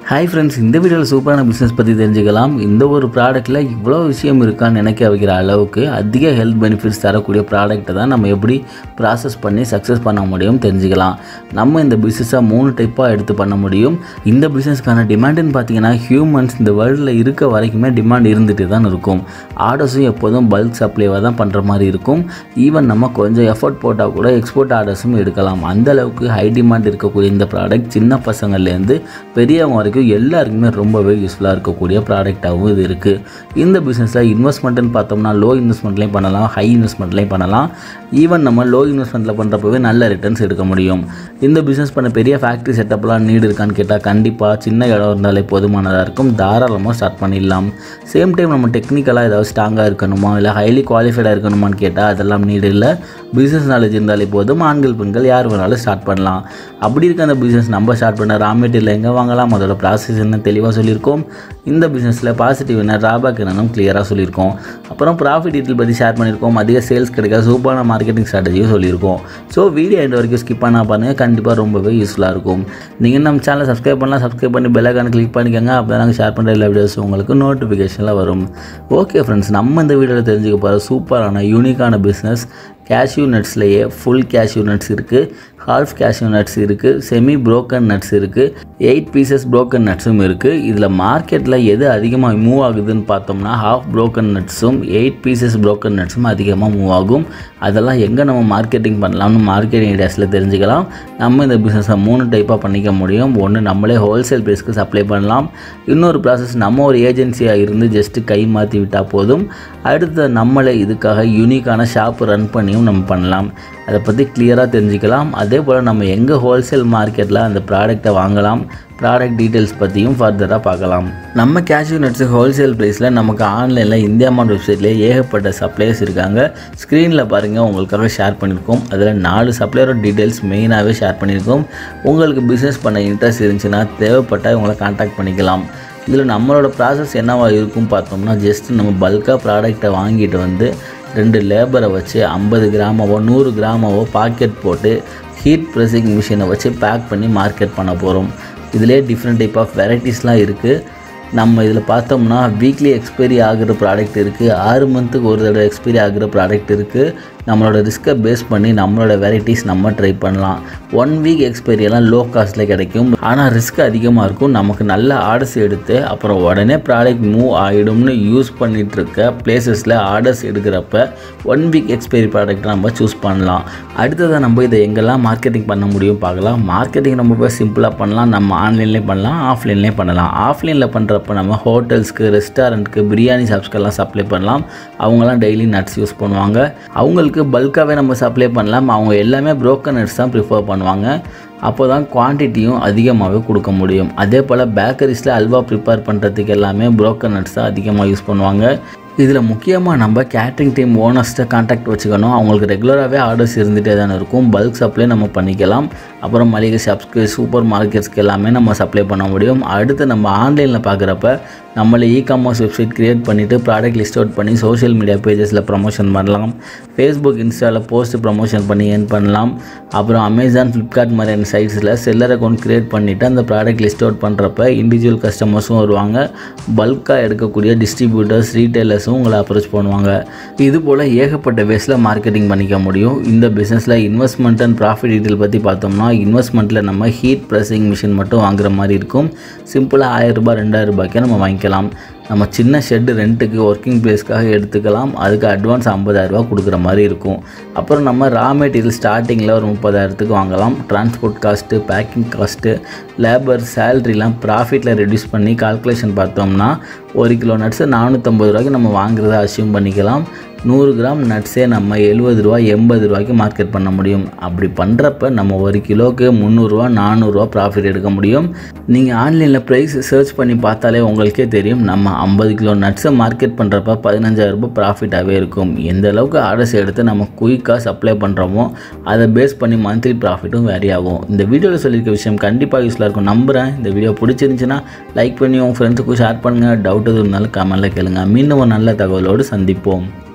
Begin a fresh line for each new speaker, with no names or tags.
hi friends இந்த வீடியோவில் சூப்பரான பிஸ்னஸ் பற்றி தெரிஞ்சுக்கலாம் இந்த ஒரு ப்ராடக்ட்டில் இவ்வளோ விஷயம் இருக்கான்னு நினைக்க வைக்கிற அளவுக்கு அதிக ஹெல்த் பெனிஃபிட்ஸ் தரக்கூடிய ப்ராடக்ட்டை தான் நம்ம எப்படி ப்ராசஸ் பண்ணி சக்ஸஸ் பண்ண முடியும் தெரிஞ்சுக்கலாம் நம்ம இந்த பிஸ்னஸை மூணு டைப்பாக எடுத்து பண்ண முடியும் இந்த பிஸ்னஸ்க்கான டிமாண்டுன்னு பார்த்தீங்கன்னா ஹியூமன்ஸ் இந்த வேர்ல்டில் இருக்க வரைக்குமே டிமாண்ட் இருந்துகிட்டு தான் இருக்கும் ஆர்டர்ஸும் எப்போதும் பல்க் சப்ளைவாக தான் பண்ணுற மாதிரி இருக்கும் ஈவன் நம்ம கொஞ்சம் எஃபர்ட் போட்டால் கூட எக்ஸ்போர்ட் ஆர்டர்ஸும் எடுக்கலாம் அந்த அளவுக்கு ஹை டிமாண்ட் இருக்கக்கூடிய இந்த ப்ராடக்ட் சின்ன பசங்கள்லேருந்து பெரியவங்க வரைக்கும் எல்லாருக்குமே ரொம்பவே யூஸ்ஃபுல்லாக இருக்கக்கூடிய ப்ராடக்டாகவும் இது இருக்குது இந்த பிஸ்னஸில் இன்வெஸ்ட்மெண்ட்டுன்னு பார்த்தோம்னா லோ இன்வெஸ்ட்மெண்ட்லேயும் பண்ணலாம் ஹை இன்வெஸ்ட்மெண்ட்லேயும் பண்ணலாம் ஈவன் நம்ம லோ இன்வெஸ்ட்மெண்ட்டில் பண்ணுறப்பவே நல்ல ரிட்டர்ன்ஸ் எடுக்க முடியும் இந்த பிஸ்னஸ் பண்ண பெரிய ஃபேக்ட்ரி செட்டப்லாம் நீடு இருக்கான்னு கேட்டால் கண்டிப்பாக சின்ன இடம் இருந்தாலே போதுமானதாக இருக்கும் தாராளமாக ஸ்டார்ட் பண்ணிடலாம் சேம் டைம் நம்ம டெக்னிக்கலாக ஏதாவது ஸ்ட்ராங்காக இருக்கணுமா இல்லை ஹைலி குவாலிஃபைடாக இருக்கணுமான்னு கேட்டால் அதெல்லாம் நீடு இல்லை பிஸ்னஸ் நாலேஜ் இருந்தாலே போதும் ஆண்கள் பெண்கள் யார் வேணாலும் ஸ்டார்ட் பண்ணலாம் அப்படி இருக்க அந்த பிஸ்னஸ் நம்ம ஸ்டார்ட் பண்ண ரா மெட்டீரியல் எங்கே வாங்கலாம் அதோட ப்ராசஸ் என்ன தெளிவாக சொல்லியிருக்கோம் இந்த பிஸ்னஸில் பாசிட்டிவ் என்ன ட்ராபேக் என்னன்னு கிளியராக சொல்லியிருக்கோம் அப்புறம் ப்ராஃபிட் டீட்டெயில் பற்றி ஷேர் பண்ணியிருக்கோம் அதிக சேல்ஸ் கிடைக்க சூப்பரான மார்க்கெட்டிங் ஸ்ட்ராட்டஜியும் சொல்லியிருக்கோம் ஸோ வீடியோ எண்ட் வரைக்கும் ஸ்கிப் பண்ணால் பாருங்கள் கண்டிப்பாக ரொம்பவே யூஸ்ஃபுல்லாக இருக்கும் நீங்கள் நம்ம சேனலை சப்ஸ்கிரைப் பண்ணலாம் சப்ஸ்கிரைப் பண்ணி பெல்லைக்கான கிளிக் பண்ணிக்கோங்க அப்போ நாங்கள் ஷேர் பண்ணுற எல்லா வீடியோஸும் உங்களுக்கு நோட்டிஃபிகேஷனில் வரும் ஓகே ஃப்ரெண்ட்ஸ் நம்ம இந்த வீடியோவில் தெரிஞ்சுக்க போகிற சூப்பரான யூனிக்கான பிஸ்னஸ் கேஷ்யூ நட்ஸ்லேயே ஃபுல் கேஷ்யூ நட்ஸ் இருக்குது ஹால்ஃப் கேஷ்யூ நட்ஸ் இருக்குது செமி புரோக்கன் நட்ஸ் இருக்குது எயிட் பீசஸ் புரோக்கன் நட்ஸும் இருக்குது இதில் மார்க்கெட்டில் எது அதிகமாக மூவ் ஆகுதுன்னு பார்த்தோம்னா ஹாஃப் புரோக்கன் நட்ஸும் எயிட் பீசஸ் புரோக்கன் நட்ஸும் அதிகமாக மூவ் ஆகும் அதெல்லாம் எங்கே நம்ம மார்க்கெட்டிங் பண்ணலாம்னு மார்க்கெட்டிங் ஐடியாஸில் தெரிஞ்சுக்கலாம் நம்ம இந்த பிஸ்னஸை மூணு டைப்பாக பண்ணிக்க முடியும் ஒன்று நம்மளே ஹோல்சேல் ப்ரைஸ்க்கு சப்ளை பண்ணலாம் இன்னொரு ப்ராசஸ் நம்ம ஒரு ஏஜென்சியாக இருந்து ஜஸ்ட்டு கை மாற்றி விட்டால் போதும் அடுத்து நம்மளே இதுக்காக யூனிக்கான ஷாப் ரன் பண்ணியும் நம்ம பண்ணலாம் அதை பற்றி கிளியராக தெரிஞ்சுக்கலாம் அதே போல் நம்ம எங்கே ஹோல்சேல் மார்க்கெட்டில் அந்த ப்ராடக்டை வாங்கலாம் ப்ராடக்ட் டீட்டெயில்ஸ் பற்றியும் ஃபர்தராக பார்க்கலாம் நம்ம கேஷ்யூ நட்ஸு ஹோல்சேல் ப்ரைஸில் நமக்கு ஆன்லைனில் இந்தியா மார்ட் வெப்சைட்லேயே ஏகப்பட்ட சப்ளையர்ஸ் இருக்காங்க ஸ்க்ரீனில் பாருங்கள் உங்களுக்காக ஷேர் பண்ணியிருக்கோம் அதில் நாலு சப்ளையரோட டீட்டெயில்ஸ் மெயினாகவே ஷேர் பண்ணியிருக்கோம் உங்களுக்கு பிஸ்னஸ் பண்ண இன்ட்ரெஸ்ட் இருந்துச்சுன்னா தேவைப்பட்டால் உங்களை காண்டாக்ட் பண்ணிக்கலாம் இதில் நம்மளோட ப்ராசஸ் என்னவா இருக்கும் பார்த்தோம்னா ஜஸ்ட் நம்ம பல்காக ப்ராடக்டை வாங்கிட்டு வந்து ரெண்டு லேபரை வச்சு ஐம்பது கிராமாவோ நூறு கிராமாவோ பாக்கெட் போட்டு ஹீட் ப்ரெஸிங் மிஷினை வச்சு பேக் பண்ணி மார்க்கெட் பண்ண போகிறோம் இதிலே டிஃப்ரெண்ட் டைப் ஆஃப் வெரைட்டிஸ்லாம் இருக்குது நம்ம இதில் பார்த்தோம்னா வீக்லி எக்ஸ்பைரி ஆகிற ப்ராடக்ட் இருக்குது ஆறு மந்த்துக்கு ஒரு தடவை எக்ஸ்பைரி ஆகிற ப்ராடக்ட் இருக்குது நம்மளோட ரிஸ்க்கை பேஸ் பண்ணி நம்மளோட வெரைட்டிஸ் நம்ம ட்ரை பண்ணலாம் ஒன் வீக் எக்ஸ்பைரியெல்லாம் லோ காஸ்ட்டில் கிடைக்கும் ஆனால் ரிஸ்க் அதிகமாக இருக்கும் நமக்கு நல்ல ஆர்டர்ஸ் எடுத்து அப்புறம் உடனே ப்ராடக்ட் மூவ் ஆகிடும்னு யூஸ் பண்ணிகிட்டு இருக்க பிளேசஸில் ஆர்டர்ஸ் எடுக்கிறப்ப ஒன் வீக் எக்ஸ்பைரி ப்ராடக்ட் நம்ம சூஸ் பண்ணலாம் அடுத்ததாக நம்ம இதை எங்கெல்லாம் மார்க்கெட்டிங் பண்ண முடியும் பார்க்கலாம் மார்க்கெட்டிங் ரொம்ப சிம்பிளாக பண்ணலாம் நம்ம ஆன்லைன்லேயும் பண்ணலாம் ஆஃப்லைன்லேயும் பண்ணலாம் ஆஃப்லைனில் பண்ணுறப்ப நம்ம ஹோட்டல்ஸ்க்கு ரெஸ்டாரண்ட்க்கு பிரியாணி ஷாப்ஸ்க்கெல்லாம் சப்ளை பண்ணலாம் அவங்களாம் டெய்லி நட்ஸ் யூஸ் பண்ணுவாங்க அவங்களுக்கு பல்காகவே நம்ம சப்ளை பண்ணலாம் அவங்க எல்லாமே புரோக்கன் நட்ஸ் தான் ப்ரிஃபர் பண்ணுவாங்க அப்போ தான் குவான்டிட்டியும் அதிகமாகவே கொடுக்க முடியும் அதே போல் பேக்கரிஸில் அல்வா ப்ரிப்பேர் பண்ணுறதுக்கு எல்லாமே புரோக்கன் நட்ஸ் தான் அதிகமாக யூஸ் பண்ணுவாங்க இதில் முக்கியமாக நம்ம கேட்ரிங் டீம் ஓனர்ஸ்ட்டை கான்டாக்ட் வச்சுக்கணும் அவங்களுக்கு ரெகுலராகவே ஆர்டர்ஸ் இருந்துகிட்டே தானே இருக்கும் பல்க் சப்ளை நம்ம பண்ணிக்கலாம் அப்புறம் மளிகை ஷாப்ஸ்க்கு சூப்பர் மார்க்கெட்ஸ்க்கு எல்லாமே நம்ம சப்ளை பண்ண முடியும் அடுத்து நம்ம ஆன்லைனில் பார்க்குறப்ப நம்மளே இ காமர்ஸ் வெப்சைட் க்ரியேட் பண்ணிவிட்டு ப்ராடக்ட் லிஸ்ட் அவுட் பண்ணி சோஷியல் மீடியா பேஜஸில் ப்ரமோஷன் பண்ணலாம் ஃபேஸ்புக் இன்ஸ்டாவில் போஸ்ட் ப்ரமோஷன் பண்ணி ஏர்ன் பண்ணலாம் அப்புறம் அமேசான் ஃப்ளிப்கார்ட் மாதிரியான சைட்ஸில் செல்லர் அக்கௌண்ட் க்ரியேட் பண்ணிவிட்டு அந்த ப்ராடக்ட் லிஸ்ட் அவுட் பண்ணுறப்ப இண்டிவிஜுவல் கஸ்டமர்ஸும் வருவாங்க பல்காக எடுக்கக்கூடிய டிஸ்ட்ரிபியூட்டர்ஸ் ரீட்டைலர்ஸும் உங்களை அப்ரோச் பண்ணுவாங்க இது போல் ஏகப்பட்ட வேஸில் மார்க்கெட்டிங் பண்ணிக்க முடியும் இந்த பிஸ்னஸில் இன்வெஸ்ட்மெண்ட் அண்ட் ப்ராஃபிட் டீட்டெயில் பற்றி பார்த்தோம்னா இன்வெஸ்ட்மெண்ட்டில் நம்ம ஹீட் ப்ரெஸிங் மிஷின் மட்டும் வாங்குற மாதிரி இருக்கும் சிம்பிளாக ஆயிரரூபா ரெண்டாயிரம் ரூபாய்க்கே நம்ம வாங்கிக்கலாம் நம்ம சின்ன ஷெட்டு ரெண்ட்டுக்கு ஒர்க்கிங் ப்ளேஸ்க்காக எடுத்துக்கலாம் அதுக்கு அட்வான்ஸ் ஐம்பதாயிரரூபா கொடுக்குற மாதிரி இருக்கும் அப்புறம் நம்ம ரா மெட்டீரியல் ஸ்டார்டிங்கில் ஒரு முப்பதாயிரத்துக்கு வாங்கலாம் transport cost packing cost labour சேல்ரிலாம் ப்ராஃபிட்டில் ரெடியூஸ் பண்ணி கால்குலேஷன் பார்த்தோம்னா ஒரு கிலோ நட்ஸு நானூற்றம்பது ரூபாய்க்கு நம்ம வாங்குறத அசியூம் பண்ணிக்கலாம் நூறு கிராம் நட்ஸே நம்ம எழுபது ரூபா எண்பது ரூபாய்க்கு மார்க்கெட் பண்ண முடியும் அப்படி பண்ணுறப்ப நம்ம ஒரு கிலோக்கு முந்நூறுரூவா நானூறுரூவா ப்ராஃபிட் எடுக்க முடியும் நீங்கள் ஆன்லைனில் ப்ரைஸ் சர்ச் பண்ணி பார்த்தாலே உங்களுக்கே தெரியும் நம்ம ஐம்பது கிலோ நட்ஸை மார்க்கெட் பண்ணுறப்ப பதினஞ்சாயிரம் ரூபாய் ப்ராஃபிட்டாகவே இருக்கும் எந்த அளவுக்கு ஆர்டர்ஸ் எடுத்து நம்ம குயிக்காக சப்ளை பண்ணுறோமோ அதை பேஸ் பண்ணி மந்த்லி ப்ராஃபிட்டும் வேரி ஆகும் இந்த வீடியோவில் சொல்லியிருக்க விஷயம் கண்டிப்பாக யூஸ்ஃபுல்லாக இருக்கும் நம்புகிறேன் இந்த வீடியோ பிடிச்சிருந்துச்சுன்னா லைக் பண்ணி உங்கள் ஃப்ரெண்ட்ஸுக்கும் ஷேர் பண்ணுங்கள் டவுட் எதுவும் இருந்தாலும் கமெண்ட்டில் கேளுங்க மீண்டும் ஒரு நல்ல தகவலோடு சந்திப்போம்